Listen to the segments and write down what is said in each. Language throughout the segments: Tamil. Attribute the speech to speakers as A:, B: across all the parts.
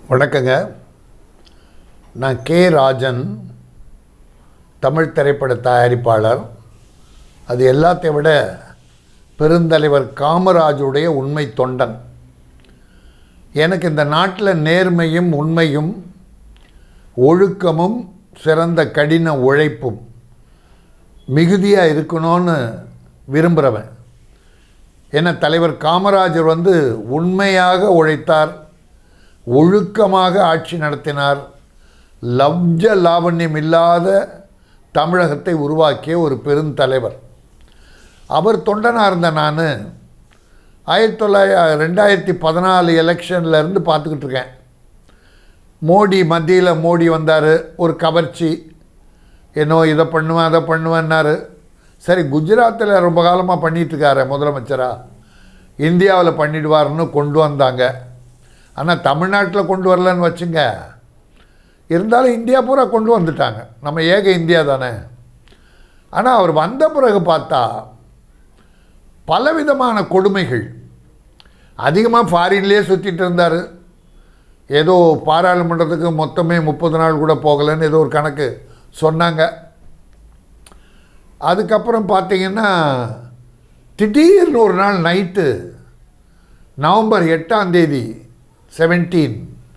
A: வணக்கங்க நான் கே ராஜன் தமிழ் திரைப்பட தயாரிப்பாளர் அது எல்லாத்தையும் விட பெருந்தலைவர் காமராஜுடைய உண்மை தொண்டன் எனக்கு இந்த நாட்டில் நேர்மையும் உண்மையும் ஒழுக்கமும் சிறந்த கடின உழைப்பும் மிகுதியாக இருக்கணும்னு விரும்புகிறவன் ஏன்னா தலைவர் காமராஜர் வந்து உண்மையாக உழைத்தார் ஒழுக்கமாக ஆட்சி நடத்தினார் லப்ஜ லாவண்யம் இல்லாத தமிழகத்தை உருவாக்கிய ஒரு பெருந்தலைவர் அவர் தொண்டனாக இருந்த நான் ஆயிரத்தி தொள்ளாயிர ரெண்டாயிரத்தி பதினாலு எலெக்ஷன்லேருந்து பார்த்துக்கிட்டு இருக்கேன் மோடி மத்தியில் மோடி வந்தார் ஒரு கவர்ச்சி என்னோ இதை பண்ணுவேன் அதை பண்ணுவேன்னாரு சரி குஜராத்தில் ரொம்ப காலமாக பண்ணிகிட்ருக்காரு முதலமைச்சராக இந்தியாவில் பண்ணிடுவார்னு கொண்டு வந்தாங்க ஆனால் தமிழ்நாட்டில் கொண்டு வரலன்னு வச்சுங்க இருந்தாலும் இந்தியா பூரா கொண்டு வந்துட்டாங்க நம்ம ஏக இந்தியா தானே ஆனால் அவர் வந்த பிறகு பார்த்தா பலவிதமான கொடுமைகள் அதிகமாக ஃபாரின்லேயே சுற்றிட்டு இருந்தார் ஏதோ பாராளுமன்றத்துக்கு மொத்தமே முப்பது நாள் கூட போகலைன்னு ஏதோ ஒரு கணக்கு சொன்னாங்க அதுக்கப்புறம் பார்த்தீங்கன்னா திடீர்னு ஒரு நாள் நைட்டு நவம்பர் எட்டாம் தேதி செவன்டீன்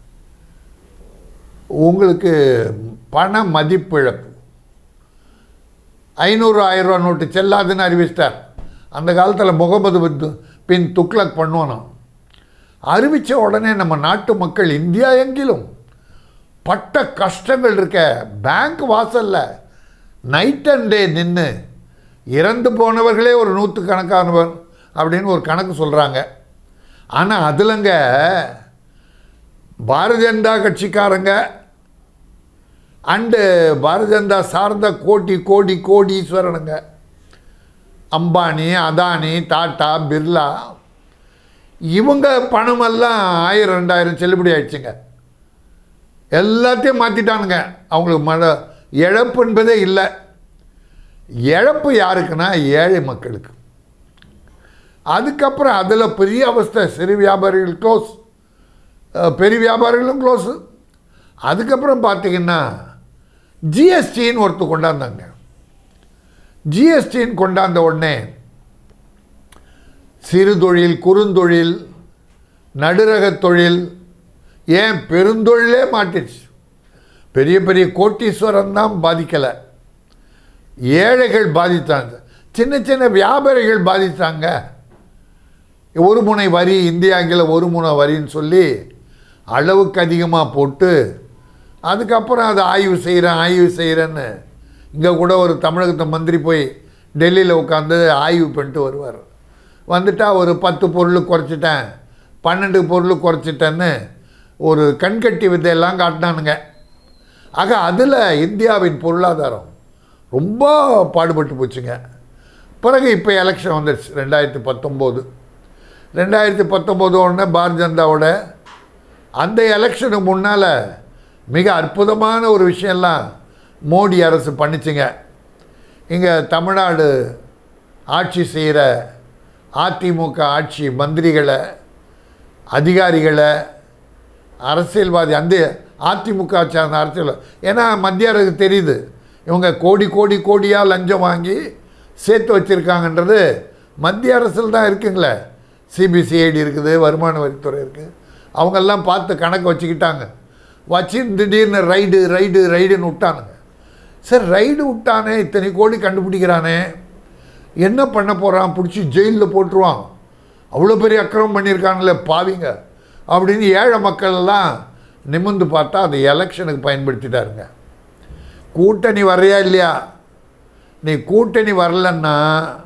A: உங்களுக்கு பண மதிப்பிழப்பு ஐநூறு ஆயிரம் ரூபா நோட்டு செல்லாதுன்னு அறிவிச்சிட்டார் அந்த காலத்தில் முகமது பின் பின் துக்ளக் பண்ணுவானாம் அறிவித்த உடனே நம்ம நாட்டு மக்கள் இந்தியா எங்கிலும் பட்ட கஷ்டங்கள் இருக்க பேங்க் வாசலில் நைட் அண்ட் டே நின்று இறந்து போனவர்களே ஒரு நூற்றுக்கணக்கானவர் அப்படின்னு ஒரு கணக்கு சொல்கிறாங்க ஆனால் அதுலங்க பாரதிய ஜனதா கட்சிக்காரங்க அண்டு பாரதிய ஜனதா சார்ந்த கோடி கோடி கோடீஸ்வரனுங்க அம்பானி அதானி டாட்டா பிர்லா இவங்க பணமெல்லாம் ஆயிரம் ரெண்டாயிரம் செல்லுபடி ஆயிடுச்சுங்க எல்லாத்தையும் மாற்றிட்டானுங்க அவங்களுக்கு மழை இழப்பு என்பதே இல்லை இழப்பு யாருக்குன்னா ஏழை மக்களுக்கு அதுக்கப்புறம் அதில் பெரிய அவஸ்தை சிறு வியாபாரிகள் க்ளோஸ் பெரிய வியாபாரிகளும் க்ளோஸு அதுக்கப்புறம் பார்த்தீங்கன்னா ஜிஎஸ்டின்னு ஒருத்தர் கொண்டாந்தாங்க ஜிஎஸ்டின்னு கொண்டாந்த உடனே சிறு தொழில் குறுந்தொழில் நடுரக தொழில் ஏன் பெருந்தொழிலே மாட்டிடுச்சு பெரிய பெரிய கோட்டீஸ்வரன் தான் பாதிக்கலை ஏழைகள் பாதித்தாங்க சின்ன சின்ன வியாபாரிகள் பாதித்தாங்க ஒரு முனை வரி இந்தியாங்கில் ஒரு முனை வரின்னு சொல்லி அளவுக்கு அதிகமாக போட்டு அதுக்கப்புறம் அதை ஆய்வு செய்கிறேன் ஆய்வு செய்கிறேன்னு இங்கே கூட ஒரு தமிழகத்தை மந்திரி போய் டெல்லியில் உட்காந்து ஆய்வு பண்ணிட்டு வருவார் வந்துட்டா ஒரு பத்து பொருள் குறைச்சிட்டேன் பன்னெண்டு பொருள் குறைச்சிட்டேன்னு ஒரு கண்கட்டி வித்தையெல்லாம் காட்டினானுங்க ஆக அதில் இந்தியாவின் பொருளாதாரம் ரொம்ப பாடுபட்டு போச்சுங்க பிறகு இப்போ எலெக்ஷன் வந்துடுச்சு ரெண்டாயிரத்தி பத்தொம்போது ரெண்டாயிரத்தி பத்தொம்போது உடனே பாரதிய ஜனதாவோட அந்த எலெக்ஷனுக்கு முன்னால் மிக அற்புதமான ஒரு விஷயம்லாம் மோடி அரசு பண்ணிச்சுங்க இங்கே தமிழ்நாடு ஆட்சி செய்கிற அதிமுக ஆட்சி மந்திரிகளை அதிகாரிகளை அரசியல்வாதி அந்த அதிமுக சார்ந்த அரசியல் ஏன்னா மத்திய அரசு தெரியுது இவங்க கோடி கோடி கோடியாக லஞ்சம் வாங்கி சேர்த்து வச்சுருக்காங்கன்றது மத்திய அரசில் தான் இருக்குங்களே சிபிசிஐடி இருக்குது வருமான வரித்துறை இருக்குது அவங்கெல்லாம் பார்த்து கணக்கு வச்சுக்கிட்டாங்க வச்சு திடீர்னு ரைடு ரைடு ரைடுன்னு விட்டானுங்க சார் ரைடு விட்டானே இத்தனை கோடி கண்டுபிடிக்கிறானே என்ன பண்ண போகிறான் பிடிச்சி ஜெயிலில் போட்டுருவான் அவ்வளோ பெரிய அக்கிரமம் பண்ணியிருக்காங்களே பாவிங்க அப்படின்னு ஏழை மக்கள்லாம் நிமிர்ந்து பார்த்தா அந்த எலெக்ஷனுக்கு பயன்படுத்திட்டாருங்க கூட்டணி வரையா இல்லையா நீ கூட்டணி வரலன்னா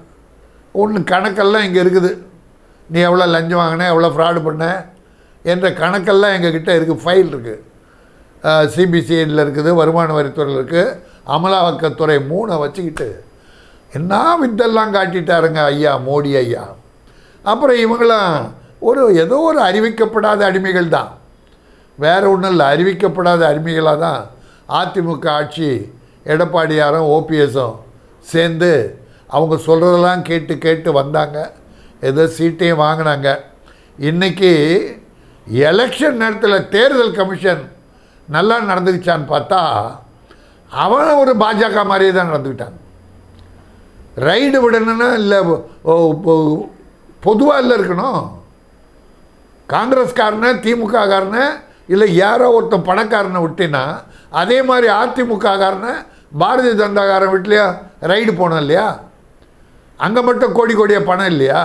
A: ஒன்று கணக்கெல்லாம் இங்கே இருக்குது நீ எவ்வளோ லஞ்சம் வாங்கின எவ்வளோ ஃப்ராடு பண்ண என்ற கணக்கெல்லாம் எங்ககிட்ட இருக்குது ஃபைல் இருக்குது சிபிசிஐடியில் இருக்குது வருமான வரித்துறையில் இருக்குது அமலாக்கத்துறை மூணை வச்சுக்கிட்டு என்ன வித்தெல்லாம் காட்டிட்டாருங்க ஐயா மோடி ஐயா அப்புறம் இவங்களாம் ஒரு ஏதோ ஒரு அறிவிக்கப்படாத அடிமைகள் தான் வேறு ஒன்றும் இல்லை அறிவிக்கப்படாத அடிமைகளாக தான் அதிமுக ஆட்சி எடப்பாடியாரும் ஓபிஎஸும் சேர்ந்து அவங்க சொல்கிறதெல்லாம் கேட்டு கேட்டு வந்தாங்க ஏதோ சீட்டையும் வாங்கினாங்க இன்றைக்கி எலெக்ஷன் நேரத்தில் தேர்தல் கமிஷன் நல்லா நடந்துக்கிச்சான்னு பார்த்தா அவன் ஒரு பாஜக மாதிரியே தான் நடந்துக்கிட்டான் ரைடு விடணும்னா இல்லை பொதுவாக இல்லை இருக்கணும் காங்கிரஸ்காரனை திமுககாரனை இல்லை யாரோ ஒருத்தன் பணக்காரனை விட்டினா அதே மாதிரி அதிமுககாரனை பாரதிய ஜனதாகாரன் வீட்லையா ரைடு போனோம் இல்லையா அங்கே மட்டும் கோடி கோடியாக பணம் இல்லையா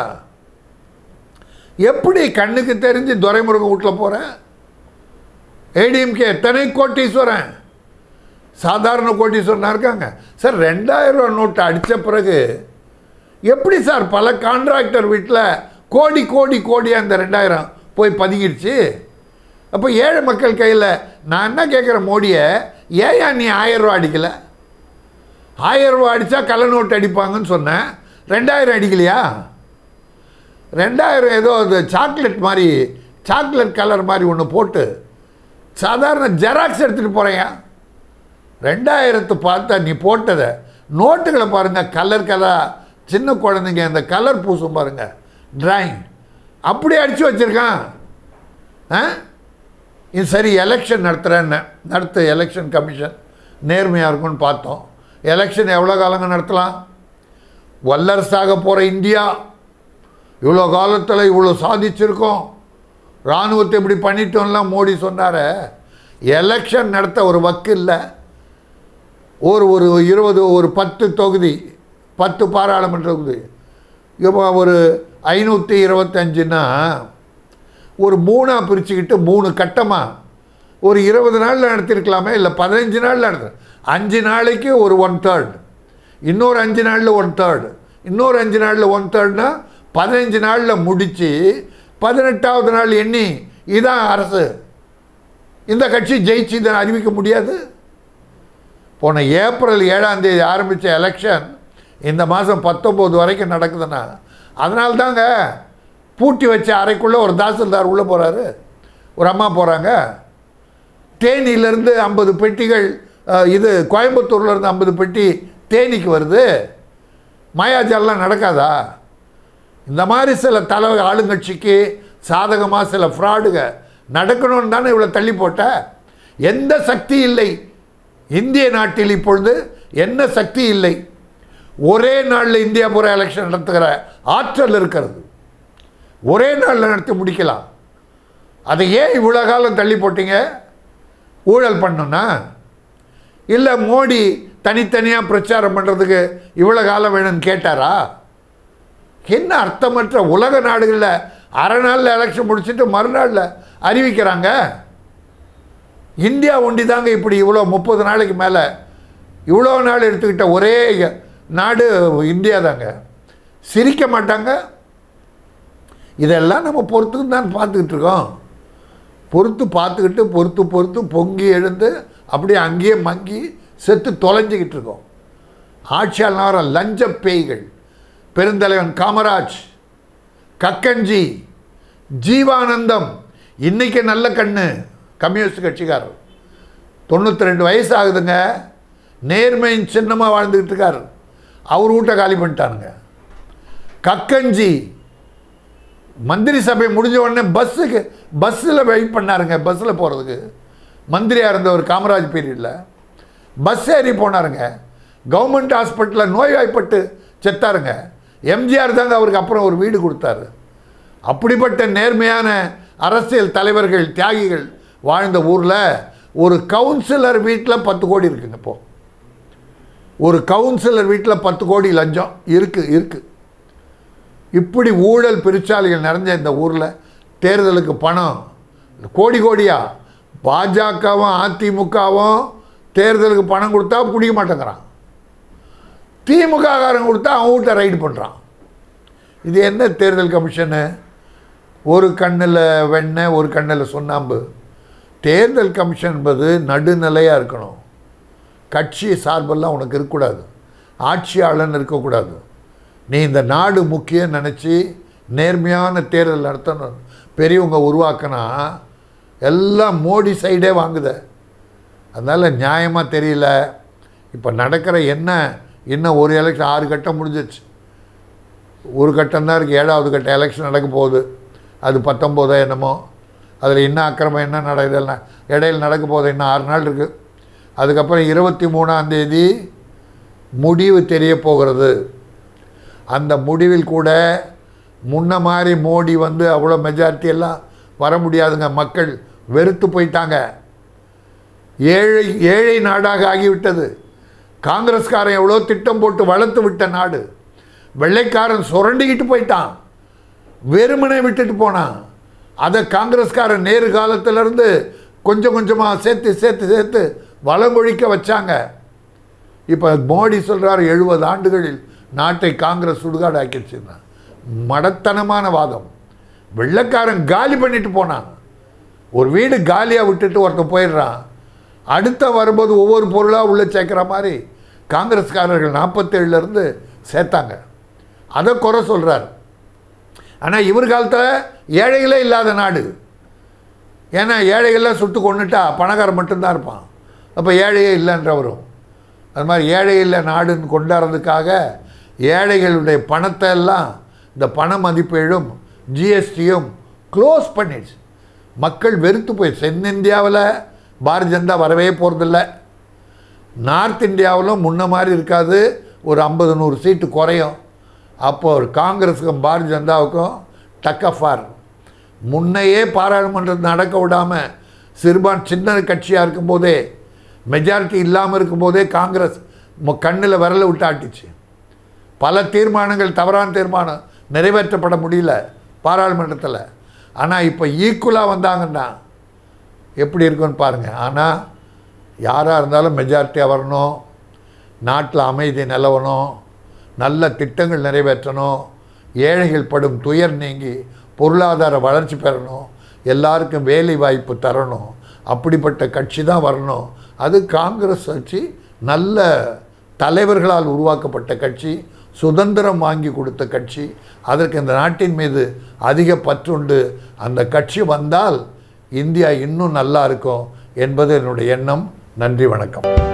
A: எப்படி கண்ணுக்கு தெரிஞ்சு துரைமுருகன் வீட்டில் போகிறேன் ஏடிஎம்கே எத்தனை கோட்டீஸ்வரன் சாதாரண கோட்டீஸ்வரனா இருக்காங்க சார் ரெண்டாயிரம் ரூபா நோட்டு அடித்த பிறகு எப்படி சார் பல கான்ட்ராக்டர் வீட்டில் கோடி கோடி கோடியாக அந்த ரெண்டாயிரம் போய் பதுங்கிடுச்சு அப்போ ஏழை மக்கள் கையில் நான் என்ன கேட்குறேன் மோடியை ஏயா நீ ஆயிரம் ரூபா அடிக்கல ஆயிரம் ரூபா அடித்தா கள்ள நோட்டு அடிப்பாங்கன்னு சொன்னேன் ரெண்டாயிரம் அடிக்கலையா ரெண்டாயிரம் ஏதோ அது சாக்லேட் மாதிரி சாக்லேட் கலர் மாதிரி ஒன்று போட்டு சாதாரண ஜெராக்ஸ் எடுத்துகிட்டு போகிறேயா ரெண்டாயிரத்து பார்த்தா நீ போட்டதை நோட்டுகளை பாருங்கள் கலர் கலராக சின்ன குழந்தைங்க இந்த கலர் பூசும் பாருங்கள் டிராயிங் அப்படி அடித்து வச்சுருக்கான் ஆ இது சரி எலெக்ஷன் நடத்துகிறேன்னு நடத்த எலெக்ஷன் கமிஷன் நேர்மையாக இருக்கும்னு பார்த்தோம் எலெக்ஷன் எவ்வளோ காலங்க நடத்தலாம் வல்லரசாக போகிற இந்தியா இவ்வளோ காலத்தில் இவ்வளோ சாதிச்சிருக்கோம் இராணுவத்தை இப்படி பண்ணிட்டோம்லாம் மோடி சொன்னார் எலெக்ஷன் நடத்த ஒரு வக்கு இல்லை ஒரு ஒரு இருபது ஒரு பத்து தொகுதி பத்து பாராளுமன்ற தொகுதி இப்போ ஒரு ஐநூற்றி இருபத்தஞ்சுன்னா ஒரு மூணாக பிரிச்சுக்கிட்டு மூணு கட்டமாக ஒரு இருபது நாளில் நடத்திருக்கலாமே இல்லை பதினஞ்சு நாளில் நடத்த அஞ்சு நாளைக்கு ஒரு ஒன் தேர்ட் இன்னொரு அஞ்சு நாளில் ஒன் தேர்டு இன்னொரு அஞ்சு நாளில் ஒன் தேர்ட்னா பதினஞ்சு நாளில் முடித்து பதினெட்டாவது நாள் எண்ணி இதான் அரசு இந்த கட்சி ஜெயிச்சு இதை அறிவிக்க முடியாது போன ஏப்ரல் ஏழாம் தேதி ஆரம்பித்த எலெக்ஷன் இந்த மாதம் பத்தொம்போது வரைக்கும் நடக்குதுன்னா அதனால தாங்க பூட்டி வச்ச அறைக்குள்ளே ஒரு தாசில்தார் உள்ளே போகிறாரு ஒரு அம்மா போகிறாங்க தேனியிலேருந்து ஐம்பது பெட்டிகள் அஹ், இது கோயம்புத்தூர்லேருந்து ஐம்பது பெட்டி தேனிக்கு வருது மாயாஜாலாம் நடக்காதா இந்த மாதிரி சில தலை ஆளுங்கட்சிக்கு சாதகமாக சில ஃப்ராடுக நடக்கணும்னு தானே இவ்வளோ தள்ளி போட்ட எந்த சக்தி இல்லை இந்திய நாட்டில் இப்பொழுது என்ன சக்தி இல்லை ஒரே நாளில் இந்தியா பூரா எலெக்ஷன் நடத்துகிற ஆற்றல் இருக்கிறது ஒரே நாளில் நடத்தி முடிக்கலாம் அதை ஏன் இவ்வளோ காலம் தள்ளி போட்டீங்க ஊழல் பண்ணணும்னா இல்லை மோடி தனித்தனியாக பிரச்சாரம் பண்ணுறதுக்கு இவ்வளோ காலம் வேணும்னு கேட்டாரா என்ன அர்த்தமற்ற உலக நாடுகளில் அரை நாளில் எலெக்ஷன் முடிச்சுட்டு மறுநாளில் அறிவிக்கிறாங்க இந்தியா ஒண்டி தாங்க இப்படி இவ்வளோ முப்பது நாளைக்கு மேலே இவ்வளோ நாள் எடுத்துக்கிட்ட ஒரே நாடு இந்தியா தாங்க சிரிக்க மாட்டாங்க இதெல்லாம் நம்ம பொறுத்து தான் பார்த்துக்கிட்டு இருக்கோம் பொறுத்து பார்த்துக்கிட்டு பொறுத்து பொறுத்து பொங்கி எழுந்து அப்படியே அங்கேயே மங்கி செத்து தொலைஞ்சிக்கிட்டு இருக்கோம் ஆட்சியாளர் வர லஞ்ச பேய்கள் பெருந்தலைவன் காமராஜ் கக்கஞ்சி ஜீவானந்தம் இன்னைக்கு நல்ல கண்ணு கம்யூனிஸ்ட் கட்சிக்காரர் தொண்ணூற்றி ரெண்டு வயசு ஆகுதுங்க நேர்மையின் சின்னமாக வாழ்ந்துக்கிட்டு இருக்கார் அவர் வீட்டை காலி பண்ணிட்டானுங்க கக்கஞ்சி மந்திரி சபை முடிஞ்ச உடனே பஸ்ஸுக்கு பஸ்ஸில் வெயிட் பண்ணாருங்க பஸ்ஸில் போகிறதுக்கு மந்திரியாக இருந்தவர் காமராஜ் பீரியடில் பஸ் ஏறி போனாருங்க கவர்மெண்ட் ஹாஸ்பிட்டலில் நோய்வாய்ப்பட்டு செத்தாருங்க எம்ஜிஆர் தாங்க அவருக்கு அப்புறம் ஒரு வீடு கொடுத்தாரு அப்படிப்பட்ட நேர்மையான அரசியல் தலைவர்கள் தியாகிகள் வாழ்ந்த ஊரில் ஒரு கவுன்சிலர் வீட்டில் பத்து கோடி இருக்குங்க இப்போ ஒரு கவுன்சிலர் வீட்டில் பத்து கோடி லஞ்சம் இருக்குது இருக்குது இப்படி ஊழல் பெருச்சாலிகள் நிறைஞ்ச இந்த ஊரில் தேர்தலுக்கு பணம் கோடி கோடியா பாஜகவும் அதிமுகவும் தேர்தலுக்கு பணம் கொடுத்தா பிடிக்க மாட்டேங்கிறான் திமுக காரன் கொடுத்தா அவன் வீட்டை ரைடு பண்ணுறான் இது என்ன தேர்தல் கமிஷனு ஒரு கண்ணில் வெண்ணெய் ஒரு கண்ணில் சுண்ணாம்பு தேர்தல் கமிஷன் என்பது நடுநிலையாக இருக்கணும் கட்சி சார்பெல்லாம் உனக்கு இருக்கக்கூடாது ஆட்சியாளன் இருக்கக்கூடாது நீ இந்த நாடு முக்கியம் நினச்சி நேர்மையான தேர்தல் நடத்தணும் பெரியவங்க உருவாக்கினா எல்லாம் மோடி சைடே வாங்குத அதனால் நியாயமாக தெரியல இப்போ நடக்கிற என்ன இன்னும் ஒரு எலெக்ஷன் ஆறு கட்டம் முடிஞ்சிச்சு ஒரு கட்டம் தான் இருக்குது ஏழாவது கட்டம் எலெக்ஷன் நடக்க போகுது அது பத்தொம்போதோ என்னமோ அதில் இன்னும் அக்கிரமம் என்ன நட இதெல்லாம் இடையில் நடக்க போகுது இன்னும் ஆறு நாள் இருக்குது அதுக்கப்புறம் இருபத்தி மூணாம் தேதி முடிவு தெரிய போகிறது அந்த முடிவில் கூட முன்ன மாதிரி மோடி வந்து அவ்வளோ மெஜாரிட்டி எல்லாம் வர முடியாதுங்க மக்கள் வெறுத்து போயிட்டாங்க ஏழை ஏழை நாடாக ஆகிவிட்டது காங்கிரஸ்காரன் எவ்வளோ திட்டம் போட்டு வளர்த்து விட்ட நாடு வெள்ளைக்காரன் சுரண்டிக்கிட்டு போயிட்டான் வெறுமனே விட்டுட்டு போனான் அதை காங்கிரஸ்காரன் நேரு காலத்திலேருந்து கொஞ்சம் கொஞ்சமாக சேர்த்து சேர்த்து சேர்த்து வளங்கொழிக்க வச்சாங்க இப்போ மோடி சொல்கிறார் எழுபது ஆண்டுகளில் நாட்டை காங்கிரஸ் சுடுகாடு ஆக்கிடுச்சுன்னா மடத்தனமான வாதம் வெள்ளைக்காரன் காலி பண்ணிட்டு போனான் ஒரு வீடு காலியாக விட்டுட்டு ஒருத்தன் போயிடுறான் அடுத்த வரும்போது ஒவ்வொரு பொருளாக உள்ளே சேர்க்குற மாதிரி காங்கிரஸ்காரர்கள் நாற்பத்தேழுலேருந்து சேர்த்தாங்க அதை குறை சொல்கிறார் ஆனால் இவர் காலத்தில் ஏழைகளே இல்லாத நாடு ஏன்னா ஏழைகள்லாம் சுட்டு கொண்டுட்டா பணக்காரன் மட்டும்தான் இருப்பான் அப்போ ஏழையே இல்லைன்ற வரும் அது மாதிரி ஏழை இல்லை நாடுன்னு கொண்டாடுறதுக்காக ஏழைகளுடைய பணத்தை எல்லாம் இந்த பண மதிப்பீடும் ஜிஎஸ்டியும் க்ளோஸ் பண்ணிடுச்சு மக்கள் வெறுத்து போய் தென்னிந்தியாவில் பாரதிய ஜனதா வரவே போகிறதில்ல நார்த் இந்தியாவிலும் முன்ன மாதிரி இருக்காது ஒரு ஐம்பது நூறு சீட்டு குறையும் அப்போது காங்கிரஸுக்கும் பாரதிய ஜனதாவுக்கும் டக்கஃபார் முன்னையே பாராளுமன்றம் நடக்க விடாமல் சிறுபான் சின்ன கட்சியாக இருக்கும்போதே மெஜாரிட்டி இல்லாமல் இருக்கும்போதே காங்கிரஸ் கண்ணில் விரல விட்டு ஆட்டிச்சு பல தீர்மானங்கள் தவறான தீர்மானம் நிறைவேற்றப்பட முடியல பாராளுமன்றத்தில் ஆனால் இப்போ ஈக்குவலாக வந்தாங்கன்னா எப்படி இருக்குன்னு பாருங்கள் ஆனால் யாராக இருந்தாலும் மெஜாரிட்டியாக வரணும் நாட்டில் அமைதி நிலவணும் நல்ல திட்டங்கள் நிறைவேற்றணும் ஏழைகள் படும் துயர் நீங்கி பொருளாதார வளர்ச்சி பெறணும் எல்லாருக்கும் வேலை வாய்ப்பு தரணும் அப்படிப்பட்ட கட்சி தான் வரணும் அது காங்கிரஸ் கட்சி நல்ல தலைவர்களால் உருவாக்கப்பட்ட கட்சி சுதந்திரம் வாங்கி கொடுத்த கட்சி அதற்கு இந்த நாட்டின் மீது அதிக பற்றுண்டு அந்த கட்சி வந்தால் இந்தியா இன்னும் நல்லா இருக்கும் என்பது என்னுடைய எண்ணம் நன்றி வணக்கம்